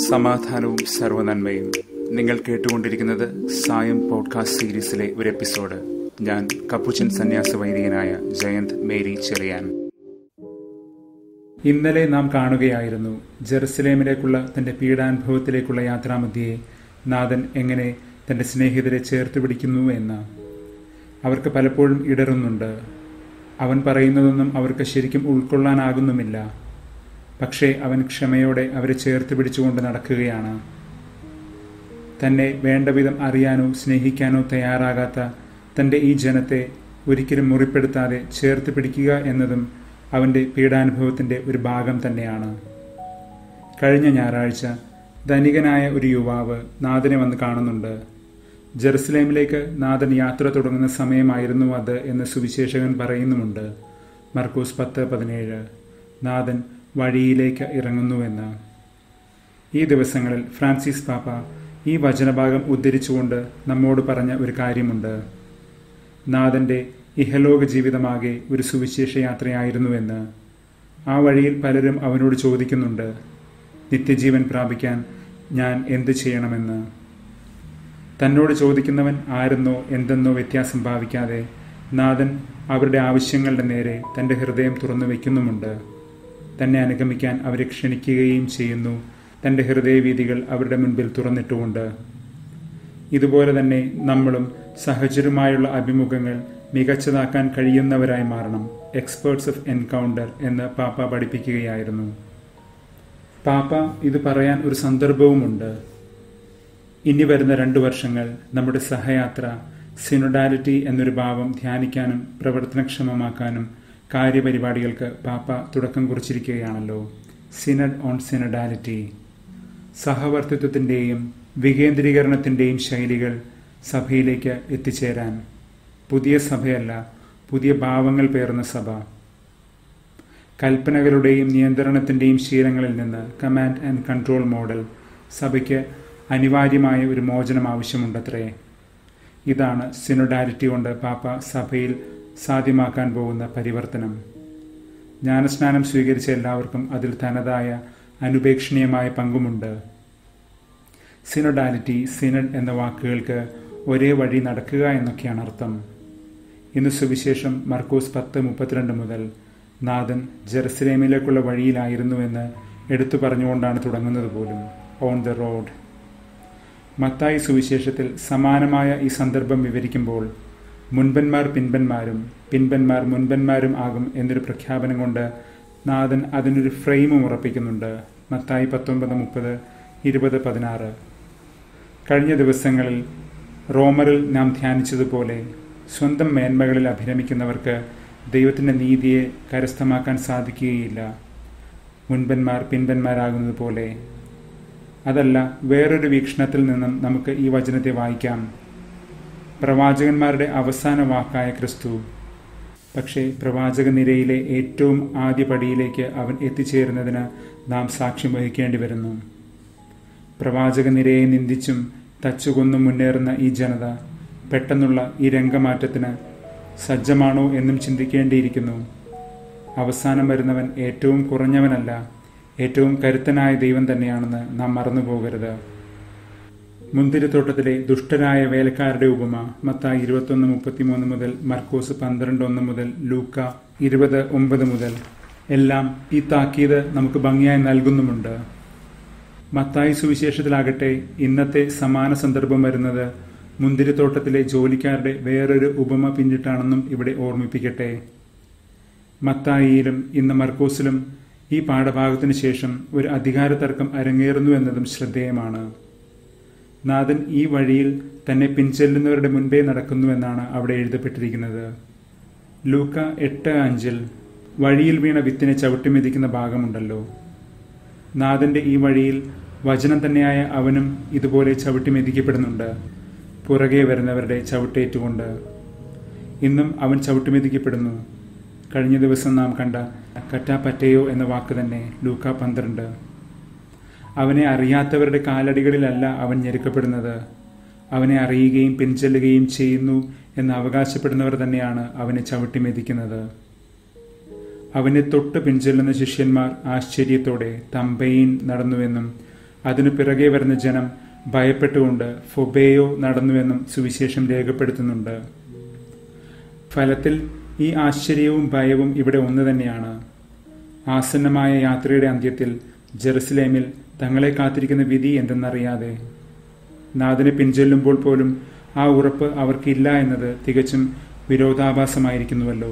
സമാധാനവും സർവനന്മയും നിങ്ങൾ കേട്ടുകൊണ്ടിരിക്കുന്നത് സായം പോഡ്കാസ്റ്റ് സീരീസിലെ ഒരു എപ്പിസോഡ് ഞാൻ കപ്പുച്ചൻ സന്യാസ വൈദികനായ ജയന്ത് മേരി ചെറിയാൻ ഇന്നലെ നാം കാണുകയായിരുന്നു ജെറുസലേമിലേക്കുള്ള തന്റെ പീഡാനുഭവത്തിലേക്കുള്ള യാത്രാമധ്യേ നാഥൻ എങ്ങനെ തന്റെ സ്നേഹിതരെ ചേർത്ത് പിടിക്കുന്നു എന്ന് അവർക്ക് പലപ്പോഴും ഇടറുന്നുണ്ട് അവൻ പറയുന്നതൊന്നും അവർക്ക് ശരിക്കും ഉൾക്കൊള്ളാനാകുന്നുമില്ല പക്ഷേ അവൻ ക്ഷമയോടെ അവരെ ചേർത്ത് പിടിച്ചുകൊണ്ട് നടക്കുകയാണ് തന്നെ വേണ്ടവിധം അറിയാനോ സ്നേഹിക്കാനോ തയ്യാറാകാത്ത തൻ്റെ ഈ ജനത്തെ ഒരിക്കലും മുറിപ്പെടുത്താതെ ചേർത്ത് പിടിക്കുക എന്നതും അവൻ്റെ പീഡാനുഭവത്തിൻ്റെ ഒരു ഭാഗം തന്നെയാണ് കഴിഞ്ഞ ഞായറാഴ്ച ധനികനായ ഒരു യുവാവ് നാഥനെ വന്ന് കാണുന്നുണ്ട് ജെറുസലേമിലേക്ക് നാഥൻ യാത്ര തുടങ്ങുന്ന സമയമായിരുന്നു അത് എന്ന് സുവിശേഷകൻ പറയുന്നുമുണ്ട് മർക്കൂസ് പത്ത് പതിനേഴ് നാഥൻ വഴിയിലേക്ക് ഇറങ്ങുന്നുവെന്ന് ഈ ദിവസങ്ങളിൽ ഫ്രാൻസിസ് പാപ്പ ഈ വചനഭാഗം ഉദ്ധരിച്ചുകൊണ്ട് നമ്മോട് പറഞ്ഞ ഒരു കാര്യമുണ്ട് നാഥൻ്റെ ഇഹലോക ജീവിതമാകെ ഒരു സുവിശേഷ യാത്രയായിരുന്നുവെന്ന് ആ വഴിയിൽ പലരും അവനോട് ചോദിക്കുന്നുണ്ട് നിത്യജീവൻ പ്രാപിക്കാൻ ഞാൻ എന്തു ചെയ്യണമെന്ന് തന്നോട് ചോദിക്കുന്നവൻ ആരെന്നോ എന്തെന്നോ വ്യത്യാസം ഭാവിക്കാതെ നാഥൻ അവരുടെ ആവശ്യങ്ങളുടെ നേരെ തൻ്റെ ഹൃദയം തുറന്നു വയ്ക്കുന്നുമുണ്ട് തന്നെ അനുഗമിക്കാൻ അവരെ ക്ഷണിക്കുകയും ചെയ്യുന്നു തൻ്റെ ഹൃദയവീതികൾ അവരുടെ മുൻപിൽ തുറന്നിട്ടുകൊണ്ട് ഇതുപോലെ തന്നെ നമ്മളും സഹചരുമായുള്ള അഭിമുഖങ്ങൾ മികച്ചതാക്കാൻ കഴിയുന്നവരായി മാറണം എക്സ്പേർട്സ് ഓഫ് എൻകൗണ്ടർ എന്ന് പാപ്പ പഠിപ്പിക്കുകയായിരുന്നു പാപ്പ ഇത് പറയാൻ ഒരു സന്ദർഭവുമുണ്ട് ഇനി വരുന്ന രണ്ടു വർഷങ്ങൾ നമ്മുടെ സഹയാത്ര സിനൊഡാലിറ്റി എന്നൊരു ഭാവം ധ്യാനിക്കാനും പ്രവർത്തനക്ഷമമാക്കാനും കാര്യപരിപാടികൾക്ക് പാപ്പ തുടക്കം കുറിച്ചിരിക്കുകയാണല്ലോ സിനഡ് ഓൺ സിനഡാലിറ്റി സഹവർത്തിത്വത്തിൻ്റെയും വികേന്ദ്രീകരണത്തിൻ്റെയും ശൈലികൾ സഭയിലേക്ക് എത്തിച്ചേരാൻ പുതിയ സഭയല്ല പുതിയ ഭാവങ്ങൾ പേർന്ന സഭ കൽപ്പനകളുടെയും നിയന്ത്രണത്തിൻ്റെയും ശീലങ്ങളിൽ നിന്ന് കമാൻഡ് ആൻഡ് കൺട്രോൾ മോഡൽ സഭയ്ക്ക് അനിവാര്യമായ ഒരു മോചനം ആവശ്യമുണ്ടത്രേ ഇതാണ് സിനൊഡാലിറ്റി കൊണ്ട് പാപ്പ സഭയിൽ സാധ്യമാക്കാൻ പോകുന്ന പരിവർത്തനം ജ്ഞാനസ്നാനം സ്വീകരിച്ച എല്ലാവർക്കും അതിൽ തനതായ അനുപേക്ഷണീയമായ പങ്കുമുണ്ട് സിനൊഡാലിറ്റി സിനഡ് എന്ന വാക്കുകൾക്ക് ഒരേ വഴി നടക്കുക എന്നൊക്കെയാണ് അർത്ഥം ഇന്ന് സുവിശേഷം മർക്കോസ് പത്ത് മുപ്പത്തിരണ്ട് മുതൽ നാഥൻ ജെറുസലേമിലേക്കുള്ള വഴിയിലായിരുന്നുവെന്ന് എടുത്തു പറഞ്ഞുകൊണ്ടാണ് തുടങ്ങുന്നത് പോലും ഓൺ ദ റോഡ് മത്തായി സുവിശേഷത്തിൽ സമാനമായ ഈ സന്ദർഭം വിവരിക്കുമ്പോൾ മുൻപന്മാർ പിൻപന്മാരും പിൻപന്മാർ മുൻപന്മാരും ആകും എന്നൊരു പ്രഖ്യാപനം കൊണ്ട് നാഥൻ അതിനൊരു ഫ്രെയിമും ഉറപ്പിക്കുന്നുണ്ട് മത്തായി പത്തൊമ്പത് മുപ്പത് ഇരുപത് പതിനാറ് കഴിഞ്ഞ ദിവസങ്ങളിൽ റോമറിൽ നാം ധ്യാനിച്ചതുപോലെ സ്വന്തം മേന്മകളിൽ അഭിരമിക്കുന്നവർക്ക് ദൈവത്തിൻ്റെ നീതിയെ കരസ്ഥമാക്കാൻ സാധിക്കുകയില്ല മുൻപന്മാർ പിൻപന്മാരാകുന്നത് പോലെ അതല്ല വേറൊരു വീക്ഷണത്തിൽ നിന്നും നമുക്ക് ഈ വചനത്തെ വായിക്കാം പ്രവാചകന്മാരുടെ അവസാന വാക്കായ ക്രിസ്തു പക്ഷേ പ്രവാചക നിരയിലെ ഏറ്റവും ആദ്യ പടിയിലേക്ക് അവൻ എത്തിച്ചേരുന്നതിന് നാം സാക്ഷ്യം വഹിക്കേണ്ടി വരുന്നു പ്രവാചക നിരയെ നിന്ദിച്ചും തച്ചുകൊന്നും മുന്നേറുന്ന ഈ ജനത പെട്ടെന്നുള്ള ഈ രംഗമാറ്റത്തിന് സജ്ജമാണോ എന്നും ചിന്തിക്കേണ്ടിയിരിക്കുന്നു അവസാനം വരുന്നവൻ ഏറ്റവും കുറഞ്ഞവനല്ല ഏറ്റവും കരുത്തനായ ദൈവം തന്നെയാണെന്ന് നാം മറന്നുപോകരുത് മുന്തിരിത്തോട്ടത്തിലെ ദുഷ്ടരായ വേലക്കാരുടെ ഉപമ മത്തായി ഇരുപത്തൊന്ന് മുപ്പത്തിമൂന്ന് മുതൽ മർക്കോസ് പന്ത്രണ്ട് ഒന്ന് മുതൽ ലൂക്ക ഇരുപത് ഒമ്പത് മുതൽ എല്ലാം ഈ താക്കീത് നമുക്ക് ഭംഗിയായി നൽകുന്നുമുണ്ട് മത്തായി സുവിശേഷത്തിലാകട്ടെ ഇന്നത്തെ സമാന സന്ദർഭം വരുന്നത് മുന്തിരിത്തോട്ടത്തിലെ ജോലിക്കാരുടെ വേറൊരു ഉപമ പിന്നിട്ടാണെന്നും ഇവിടെ ഓർമ്മിപ്പിക്കട്ടെ മത്തായിയിലും ഇന്ന് മർക്കോസിലും ഈ പാഠഭാഗത്തിന് ശേഷം ഒരു അധികാര തർക്കം അരങ്ങേറുന്നു എന്നതും ശ്രദ്ധേയമാണ് നാഥൻ ഈ വഴിയിൽ തന്നെ പിൻചെല്ലുന്നവരുടെ മുൻപേ നടക്കുന്നുവെന്നാണ് അവിടെ എഴുതപ്പെട്ടിരിക്കുന്നത് ലൂക്ക എട്ട് അഞ്ചിൽ വഴിയിൽ വീണ വിത്തിനെ ചവിട്ടിമെതിക്കുന്ന ഭാഗമുണ്ടല്ലോ നാഥന്റെ ഈ വഴിയിൽ വചനം തന്നെയായ അവനും ഇതുപോലെ ചവിട്ടിമെതിക്കപ്പെടുന്നുണ്ട് പുറകെ വരുന്നവരുടെ ചവിട്ടേറ്റുകൊണ്ട് ഇന്നും അവൻ ചവിട്ടിമെതിക്കപ്പെടുന്നു കഴിഞ്ഞ ദിവസം നാം കണ്ട കറ്റാപ്പറ്റയോ എന്ന വാക്ക് തന്നെ ലൂക്ക പന്ത്രണ്ട് അവനെ അറിയാത്തവരുടെ കാലടികളിലല്ല അവൻ ഞെരുക്കപ്പെടുന്നത് അവനെ അറിയുകയും പിൻചെല്ലുകയും ചെയ്യുന്നു എന്ന് അവകാശപ്പെടുന്നവർ തന്നെയാണ് അവനെ ചവിട്ടി മെതിക്കുന്നത് അവനെ തൊട്ട് പിൻചെല്ലുന്ന ശിഷ്യന്മാർ ആശ്ചര്യത്തോടെ തമ്പയിൻ നടന്നുവെന്നും അതിനു പിറകെ വരുന്ന ജനം ഭയപ്പെട്ടുകൊണ്ട് ഫൊബേയോ നടന്നുവെന്നും സുവിശേഷം രേഖപ്പെടുത്തുന്നുണ്ട് ഫലത്തിൽ ഈ ആശ്ചര്യവും ഭയവും ഇവിടെ ഒന്നു തന്നെയാണ് ആസന്നമായ യാത്രയുടെ അന്ത്യത്തിൽ ജെറുസലേമിൽ തങ്ങളെ കാത്തിരിക്കുന്ന വിധി എന്തെന്നറിയാതെ നാഥനെ പിൻചൊല്ലുമ്പോൾ പോലും ആ ഉറപ്പ് അവർക്കില്ല എന്നത് തികച്ചും വിരോധാഭാസമായിരിക്കുന്നുവല്ലോ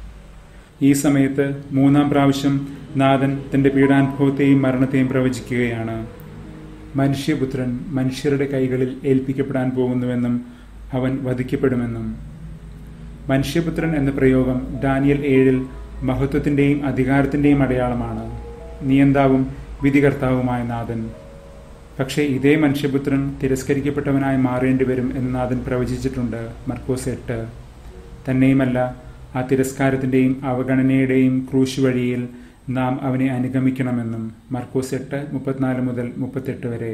ഈ സമയത്ത് മൂന്നാം പ്രാവശ്യം നാഥൻ തന്റെ പീഡാനുഭവത്തെയും മരണത്തെയും പ്രവചിക്കുകയാണ് മനുഷ്യപുത്രൻ മനുഷ്യരുടെ കൈകളിൽ ഏൽപ്പിക്കപ്പെടാൻ പോകുന്നുവെന്നും അവൻ വധിക്കപ്പെടുമെന്നും മനുഷ്യപുത്രൻ എന്ന പ്രയോഗം ഡാനിയൽ ഏഴിൽ മഹത്വത്തിന്റെയും അധികാരത്തിന്റെയും അടയാളമാണ് നിയന്താവും വിധികർത്താവുമായ നാഥൻ പക്ഷേ ഇതേ മനുഷ്യപുത്രൻ തിരസ്കരിക്കപ്പെട്ടവനായി മാറേണ്ടി വരും എന്ന് നാഥൻ പ്രവചിച്ചിട്ടുണ്ട് മർക്കോസ് എട്ട് തന്നെയുമല്ല ആ തിരസ്കാരത്തിന്റെയും അവഗണനയുടെയും ക്രൂശ് വഴിയിൽ നാം അവനെ അനുഗമിക്കണമെന്നും മർക്കോസ് എട്ട് മുപ്പത്തിനാല് മുതൽ മുപ്പത്തെട്ട് വരെ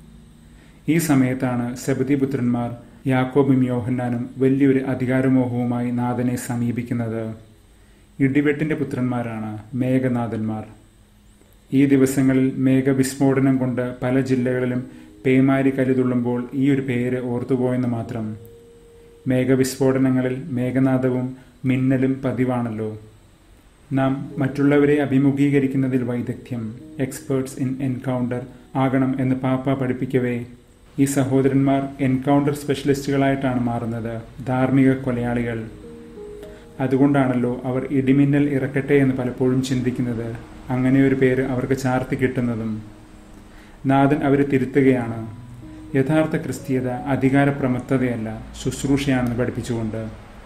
ഈ സമയത്താണ് സബദിപുത്രന്മാർ യാക്കോബും യോഹന്നാനും വലിയൊരു അധികാരമോഹവുമായി നാഥനെ സമീപിക്കുന്നത് ഇടിവെട്ടിന്റെ പുത്രന്മാരാണ് മേഘനാഥന്മാർ ഈ ദിവസങ്ങളിൽ മേഘവിസ്ഫോടനം കൊണ്ട് പല ജില്ലകളിലും പേമാരി കരുതുള്ളുമ്പോൾ ഈ ഒരു പേര് ഓർത്തുപോയെന്ന് മാത്രം മേഘവിസ്ഫോടനങ്ങളിൽ മേഘനാഥവും മിന്നലും പതിവാണല്ലോ നാം മറ്റുള്ളവരെ അഭിമുഖീകരിക്കുന്നതിൽ വൈദഗ്ധ്യം എക്സ്പേർട്സ് ഇൻ എൻകൗണ്ടർ ആകണം എന്ന് പാപ്പ പഠിപ്പിക്കവേ ഈ സഹോദരന്മാർ എൻകൗണ്ടർ സ്പെഷ്യലിസ്റ്റുകളായിട്ടാണ് മാറുന്നത് ധാർമ്മിക കൊലയാളികൾ അതുകൊണ്ടാണല്ലോ അവർ ഇടിമിന്നൽ ഇറക്കട്ടെ എന്ന് പലപ്പോഴും ചിന്തിക്കുന്നത് അങ്ങനെ ഒരു പേര് അവർക്ക് ചാർത്തി കിട്ടുന്നതും നാഥൻ അവരെ തിരുത്തുകയാണ് യഥാർത്ഥ ക്രിസ്തീയത അധികാരപ്രമത്തതയല്ല ശുശ്രൂഷയാണെന്ന് പഠിപ്പിച്ചുകൊണ്ട്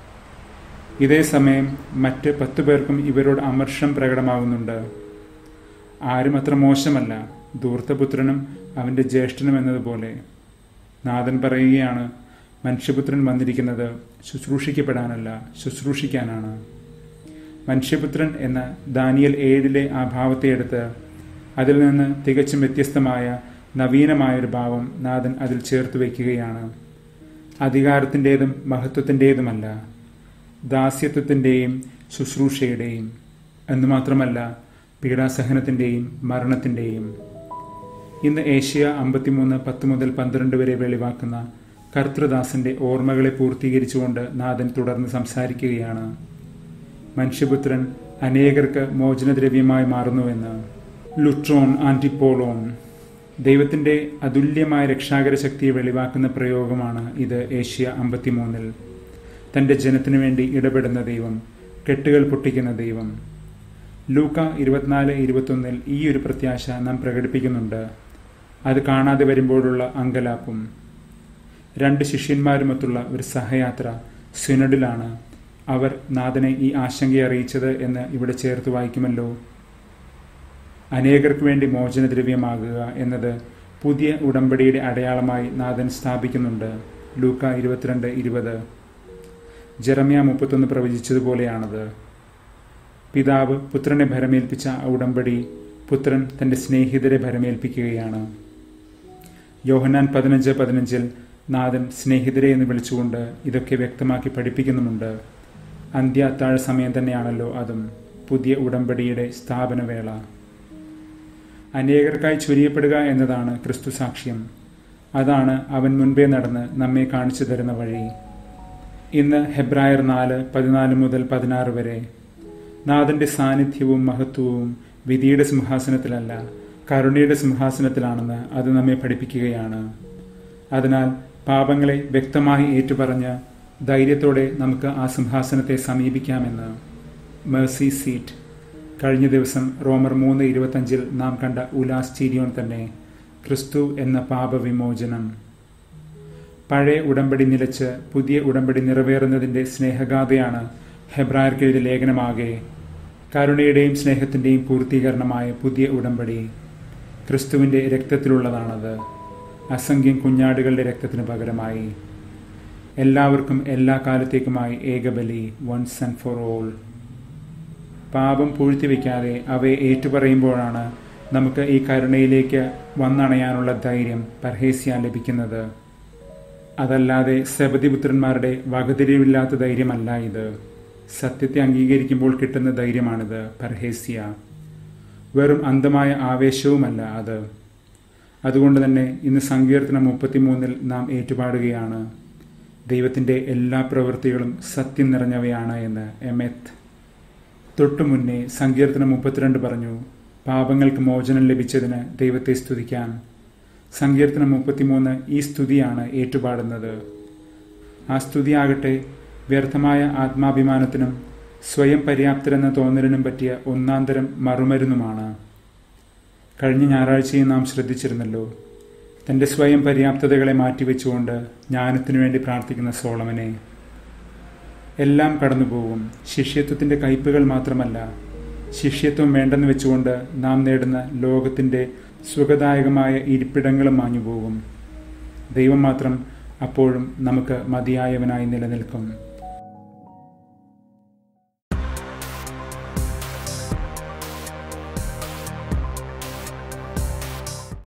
ഇതേ സമയം മറ്റ് പത്തു പേർക്കും ഇവരോട് അമർഷം പ്രകടമാകുന്നുണ്ട് ആരും അത്ര മോശമല്ല ധൂർത്തപുത്രനും അവന്റെ ജ്യേഷ്ഠനും എന്നതുപോലെ നാഥൻ പറയുകയാണ് മനുഷ്യപുത്രൻ വന്നിരിക്കുന്നത് ശുശ്രൂഷിക്കപ്പെടാനല്ല ശുശ്രൂഷിക്കാനാണ് മനുഷ്യപുത്രൻ എന്ന ദാനിയൽ ഏഴിലെ ആ ഭാവത്തെ എടുത്ത് അതിൽ നിന്ന് തികച്ചും വ്യത്യസ്തമായ നവീനമായൊരു ഭാവം നാഥൻ അതിൽ ചേർത്ത് വയ്ക്കുകയാണ് അധികാരത്തിൻ്റെതും മഹത്വത്തിൻ്റെതുമല്ല ദാസ്യത്വത്തിൻ്റെയും ശുശ്രൂഷയുടെയും എന്ന് മാത്രമല്ല പീഡാസഹനത്തിൻ്റെയും മരണത്തിൻ്റെയും ഇന്ന് ഏഷ്യ അമ്പത്തിമൂന്ന് പത്ത് മുതൽ പന്ത്രണ്ട് വരെ വെളിവാക്കുന്ന കർത്തൃദാസന്റെ ഓർമ്മകളെ പൂർത്തീകരിച്ചുകൊണ്ട് നാഥൻ തുടർന്ന് സംസാരിക്കുകയാണ് മനുഷ്യപുത്രൻ അനേകർക്ക് മോചനദ്രവ്യമായി മാറുന്നുവെന്ന് ലുട്രോൺ ആന്റിപ്പോളോൺ ദൈവത്തിന്റെ അതുല്യമായ രക്ഷാകര ശക്തിയെ വെളിവാക്കുന്ന പ്രയോഗമാണ് ഇത് ഏഷ്യ അമ്പത്തിമൂന്നിൽ തന്റെ ജനത്തിനു വേണ്ടി ഇടപെടുന്ന ദൈവം കെട്ടുകൾ പൊട്ടിക്കുന്ന ദൈവം ലൂക്ക ഇരുപത്തിനാല് ഇരുപത്തൊന്നിൽ ഈ ഒരു പ്രത്യാശ നാം പ്രകടിപ്പിക്കുന്നുണ്ട് അത് കാണാതെ വരുമ്പോഴുള്ള അങ്കലാപ്പും രണ്ട് ശിഷ്യന്മാരുമൊത്തുള്ള ഒരു സഹയാത്ര സിനഡിലാണ് അവർ നാഥനെ ഈ ആശങ്കയെ അറിയിച്ചത് എന്ന് ഇവിടെ ചേർത്ത് വായിക്കുമല്ലോ അനേകർക്ക് വേണ്ടി മോചനദ്രവ്യമാകുക എന്നത് പുതിയ ഉടമ്പടിയുടെ അടയാളമായി നാഥൻ സ്ഥാപിക്കുന്നുണ്ട് ലൂക്ക ഇരുപത്തിരണ്ട് ഇരുപത് ജെറമ്യ മുപ്പത്തൊന്ന് പ്രവചിച്ചതുപോലെയാണത് പിതാവ് പുത്രനെ ഭരമേൽപ്പിച്ച ഉടമ്പടി പുത്രൻ തന്റെ സ്നേഹിതരെ ഭരമേൽപ്പിക്കുകയാണ് യോഹന്നാൻ പതിനഞ്ച് പതിനഞ്ചിൽ നാഥൻ സ്നേഹിതരെ എന്ന് വിളിച്ചുകൊണ്ട് ഇതൊക്കെ വ്യക്തമാക്കി പഠിപ്പിക്കുന്നുമുണ്ട് അന്ത്യ അത്താഴ സമയം തന്നെയാണല്ലോ അതും പുതിയ ഉടമ്പടിയുടെ സ്ഥാപനവേള അനേകർക്കായി ചൊരിയപ്പെടുക എന്നതാണ് ക്രിസ്തു സാക്ഷ്യം അതാണ് അവൻ മുൻപേ നടന്ന് നമ്മെ കാണിച്ചു തരുന്ന വഴി ഇന്ന് ഹെബ്രായർ നാല് പതിനാല് മുതൽ പതിനാറ് വരെ നാഥന്റെ സാന്നിധ്യവും മഹത്വവും വിധിയുടെ സിംഹാസനത്തിലല്ല കരുണയുടെ സിംഹാസനത്തിലാണെന്ന് അത് നമ്മെ പഠിപ്പിക്കുകയാണ് അതിനാൽ പാപങ്ങളെ വ്യക്തമായി ഏറ്റുപറഞ്ഞ് ധൈര്യത്തോടെ നമുക്ക് ആ സിംഹാസനത്തെ സമീപിക്കാമെന്ന് മേഴ്സി സീറ്റ് കഴിഞ്ഞ ദിവസം റോമർ മൂന്ന് ഇരുപത്തഞ്ചിൽ നാം കണ്ട ഉലാസ് ചീരിയോൻ തന്നെ ക്രിസ്തു എന്ന പാപവിമോചനം പഴയ ഉടമ്പടി നിലച്ച് പുതിയ ഉടമ്പടി നിറവേറുന്നതിന്റെ സ്നേഹഗാഥയാണ് ഹെബ്രായർക്കെഴുതിയ ലേഖനമാകെ കരുണയുടെയും സ്നേഹത്തിന്റെയും പൂർത്തീകരണമായ പുതിയ ഉടമ്പടി ക്രിസ്തുവിന്റെ രക്തത്തിലുള്ളതാണത് അസംഖ്യം കുഞ്ഞാടുകളുടെ രക്തത്തിന് പകരമായി എല്ലാവർക്കും എല്ലാ കാലത്തേക്കുമായി ഏകബലി വൺസ് ആൻഡ് ഫോർ ഓൾ പാപം പൂഴ്ത്തിവെക്കാതെ അവയെ ഏറ്റുപറയുമ്പോഴാണ് നമുക്ക് ഈ കരുണയിലേക്ക് വന്നണയാനുള്ള ധൈര്യം പർഹേസ്യ ലഭിക്കുന്നത് അതല്ലാതെ സബതിപുത്രന്മാരുടെ വകതിരിവില്ലാത്ത ധൈര്യമല്ല ഇത് സത്യത്തെ അംഗീകരിക്കുമ്പോൾ കിട്ടുന്ന ധൈര്യമാണിത് പർഹേസ്യ വെറും അന്ധമായ ആവേശവുമല്ല അത് അതുകൊണ്ട് തന്നെ ഇന്ന് സങ്കീർത്തനം മുപ്പത്തിമൂന്നിൽ നാം ഏറ്റുപാടുകയാണ് ദൈവത്തിൻ്റെ എല്ലാ പ്രവൃത്തികളും സത്യം നിറഞ്ഞവയാണ് എന്ന് എമെത്ത് തൊട്ടു മുന്നേ സങ്കീർത്തനം മുപ്പത്തിരണ്ട് പറഞ്ഞു പാപങ്ങൾക്ക് മോചനം ലഭിച്ചതിന് ദൈവത്തെ സ്തുതിക്കാൻ സങ്കീർത്തനം മുപ്പത്തിമൂന്ന് ഈ സ്തുതിയാണ് ഏറ്റുപാടുന്നത് ആ സ്തുതിയാകട്ടെ വ്യർത്ഥമായ ആത്മാഭിമാനത്തിനും സ്വയം പര്യാപ്തരെന്ന തോന്നലിനും പറ്റിയ ഒന്നാന്തരം മറുമരുന്നുമാണ് കഴിഞ്ഞ ഞായറാഴ്ചയും നാം ശ്രദ്ധിച്ചിരുന്നല്ലോ തൻ്റെ സ്വയം പര്യാപ്തതകളെ മാറ്റിവെച്ചുകൊണ്ട് ജ്ഞാനത്തിനു വേണ്ടി പ്രാർത്ഥിക്കുന്ന സോളമനെ എല്ലാം കടന്നുപോകും ശിഷ്യത്വത്തിൻ്റെ കയ്പുകൾ മാത്രമല്ല ശിഷ്യത്വം വേണ്ടെന്ന് വെച്ചുകൊണ്ട് നാം നേടുന്ന ലോകത്തിൻ്റെ സുഖദായകമായ ഇരിപ്പിടങ്ങളും മാഞ്ഞുപോകും ദൈവം മാത്രം അപ്പോഴും നമുക്ക് മതിയായവനായി നിലനിൽക്കും